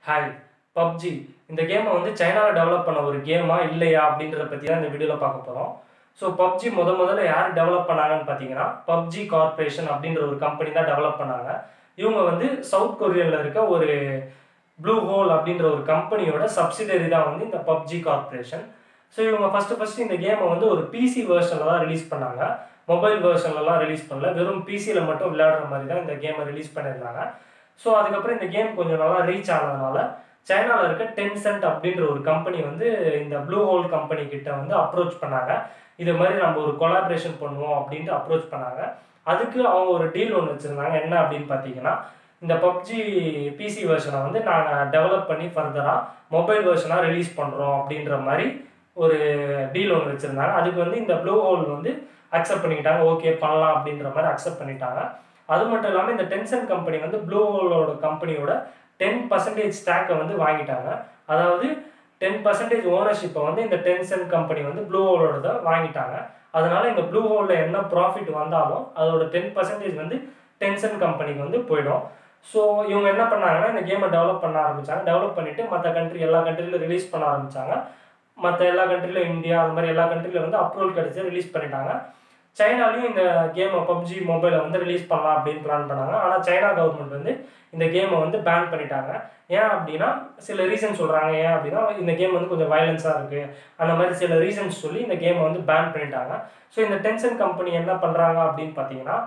hi PUBG இந்த கேமை வந்து சைனாவில் டெவலப் பண்ண ஒரு கேமா இல்லையா அப்படின்றத பற்றி தான் இந்த வீடியோவில் பார்க்க போகிறோம் ஸோ பப்ஜி முத முதல்ல யார் டெவலப் பண்ணாங்கன்னு பார்த்தீங்கன்னா பப்ஜி கார்ப்பரேஷன் அப்படின்ற ஒரு கம்பெனி தான் டெவலப் பண்ணாங்க இவங்க வந்து சவுத் கொரியாவில் இருக்க ஒரு ப்ளூ ஹோல் அப்படின்ற ஒரு கம்பெனியோட சப்சிடரி தான் வந்து இந்த பப்ஜி கார்ப்பரேஷன் ஸோ இவங்க ஃபஸ்ட்டு ஃபஸ்ட்டு இந்த கேமை வந்து ஒரு பிசி வேர்ஷனில் தான் ரிலீஸ் பண்ணாங்க மொபைல் வேர்ஷன்லலாம் ரிலீஸ் பண்ணல வெறும் பிசியில் மட்டும் விளையாடுற மாதிரி தான் இந்த கேமை ரிலீஸ் பண்ணியிருந்தாங்க ஸோ அதுக்கப்புறம் இந்த கேம் கொஞ்சம் நல்லா ரீச் ஆனதுனால சைனாவில் இருக்க டென்சென்ட் அப்படின்ற ஒரு கம்பெனி வந்து இந்த ப்ளூ ஹோல் கம்பெனி கிட்ட வந்து அப்ரோச் பண்ணாங்க இது மாதிரி நம்ம ஒரு கொலாபரேஷன் பண்ணுவோம் அப்படின்ட்டு அப்ரோச் பண்ணாங்க அதுக்கு அவங்க ஒரு டீல் ஒன்று வச்சுருந்தாங்க என்ன அப்படின்னு பார்த்தீங்கன்னா இந்த பப்ஜி பிசி வெர்ஷனை வந்து நாங்கள் டெவலப் பண்ணி ஃபர்தராக மொபைல் வெர்ஷனாக ரிலீஸ் பண்ணுறோம் அப்படின்ற மாதிரி ஒரு டீல் ஒன்று வச்சுருந்தாங்க அதுக்கு வந்து இந்த ப்ளூ ஹோல் வந்து அக்செப்ட் பண்ணிக்கிட்டாங்க ஓகே பண்ணலாம் அப்படின்ற மாதிரி அக்செப்ட் பண்ணிட்டாங்க அது மட்டும் இல்லாமல் இந்த டென்சன் கம்பெனி வந்து ப்ளூ ஹோலோட கம்பெனியோட டென் பர்சன்டேஜ் ஸ்டாக்கை வந்து வாங்கிட்டாங்க அதாவது டென் பர்சன்டேஜ் ஓனர்ஷிப்பை வந்து இந்த டென்சன் கம்பெனி வந்து ப்ளூ ஹோலோட வாங்கிட்டாங்க அதனால இந்த ப்ளூ ஹோலில் என்ன ப்ராஃபிட் வந்தாலும் அதோட டென் பர்சன்டேஜ் வந்து டென்சன் கம்பெனிக்கு வந்து போயிடும் ஸோ இவங்க என்ன பண்ணாங்கன்னா இந்த கேமை டெவலப் பண்ண ஆரம்பித்தாங்க டெவலப் பண்ணிவிட்டு மற்ற கண்ட்ரி எல்லா கண்ட்ரிலும் ரிலீஸ் பண்ண ஆரம்பித்தாங்க மற்ற எல்லா கண்ட்ரிலும் இந்தியா அந்த மாதிரி எல்லா கண்ட்ரிலும் வந்து அப்ரூவல் கிடச்சி ரிலீஸ் பண்ணிட்டாங்க சைனாலையும் இந்த கேமை பப்ஜி மொபைலை வந்து ரிலீஸ் பண்ணலாம் அப்படின்னு பிளான் பண்ணாங்க ஆனால் சைனா கவர்மெண்ட் வந்து இந்த கேமை வந்து பேன் பண்ணிட்டாங்க ஏன் அப்படின்னா சில ரீசன் சொல்கிறாங்க ஏன் அப்படின்னா இந்த கேம் வந்து கொஞ்சம் வயலன்ஸாக இருக்குது அந்த மாதிரி சில ரீசன்ஸ் சொல்லி இந்த கேமை வந்து பேன் பண்ணிட்டாங்க ஸோ இந்த டென்ஷன் கம்பெனி என்ன பண்ணுறாங்க அப்படின்னு பார்த்தீங்கன்னா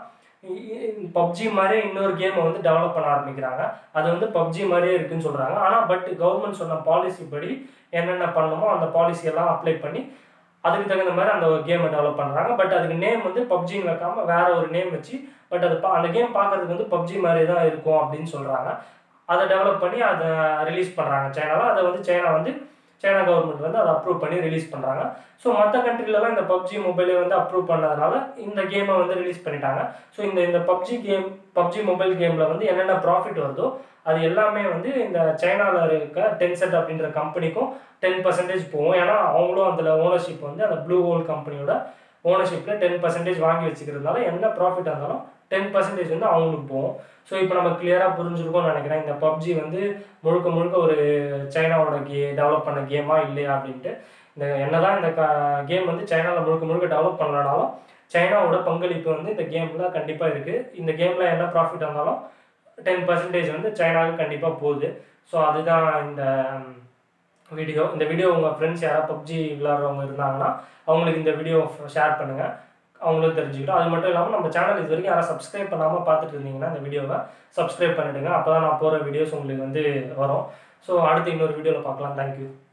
பப்ஜி மாதிரியே இன்னொரு கேமை வந்து டெவலப் பண்ண ஆரம்பிக்கிறாங்க அது வந்து பப்ஜி மாதிரியே இருக்குன்னு சொல்கிறாங்க ஆனால் பட் கவர்மெண்ட் சொன்ன பாலிசி படி என்னென்ன பண்ணணுமோ அந்த பாலிசியெல்லாம் அப்ளை பண்ணி அதுக்கு தகுந்த மாதிரி அந்த கேமை டெவலப் பண்ணுறாங்க பட் அதுக்கு நேம் வந்து பப்ஜின்னு வைக்காம வேற ஒரு நேம் வச்சு பட் அது பா- அந்த கேம் பார்க்கறதுக்கு வந்து பப்ஜி மாதிரி தான் இருக்கும் அப்படின்னு சொல்கிறாங்க அதை டெவலப் பண்ணி அதை ரிலீஸ் பண்ணுறாங்க சைனாவில் அதை வந்து சைனா வந்து சைனா கவர்மெண்ட் வந்து அதை அப்ரூவ் பண்ணி ரிலீஸ் பண்ணுறாங்க ஸோ மற்ற கண்ட்ரிலலாம் இந்த பப்ஜி மொபைலை வந்து அப்ரூவ் பண்ணதுனால இந்த கேமை வந்து ரிலீஸ் பண்ணிட்டாங்க ஸோ இந்த இந்த பப்ஜி கேம் பப்ஜி மொபைல் கேமில் வந்து என்னென்ன ப்ராஃபிட் வருதோ அது எல்லாமே வந்து இந்த சைனாவில் இருக்க டென்செட் அப்படின்ற கம்பெனிக்கும் டென் பர்சன்டேஜ் போகும் ஏன்னா அவங்களும் அதில் ஓனர்ஷிப் வந்து அந்த ப்ளூ ஹோல் கம்பெனியோட ஓனர்ஷிப்பில் டென் பர்சன்டேஜ் வாங்கி வச்சுக்கிறதுனால என்ன ப்ராஃபிட் இருந்தாலும் டென் பர்சன்டேஜ் வந்து அவங்களுக்கு போகும் ஸோ இப்போ நம்ம கிளியராக புரிஞ்சிருக்கோம்னு நினைக்கிறேன் இந்த பப்ஜி வந்து முழுக்க முழுக்க ஒரு சைனாவோட கே டெவலப் பண்ண கேமா இல்லையா அப்படின்ட்டு இந்த என்னதான் இந்த கேம் வந்து சைனாவில் முழுக்க முழுக்க டெவலப் பண்ணலனாலும் சைனாவோட பங்களிப்பு வந்து இந்த கேமில் கண்டிப்பாக இருக்குது இந்த கேமில் என்ன ப்ராஃபிட் வந்தாலும் டென் பர்சன்டேஜ் வந்து சைனாவுக்கு கண்டிப்பாக போகுது ஸோ அதுதான் இந்த வீடியோ இந்த வீடியோ உங்கள் ஃப்ரெண்ட்ஸ் யாராவது பப்ஜி விளாட்றவங்க இருந்தாங்கன்னா அவங்களுக்கு இந்த வீடியோ ஷேர் பண்ணுங்கள் அவங்களும் தெரிஞ்சுக்கிட்டோம் அது மட்டும் இல்லாமல் நம்ம சேனல் இது வரைக்கும் யாராவது சப்ஸ்கிரைப் பண்ணாமல் பார்த்துட்டு இருந்தீங்கன்னா இந்த வீடியோவை சப்ஸ்கிரைப் பண்ணிவிடுங்க அப்போ தான் நான் போகிற வீடியோஸ் உங்களுக்கு வந்து வரும் ஸோ அடுத்து இன்னொரு வீடியோவில் பார்க்கலாம் தேங்க்யூ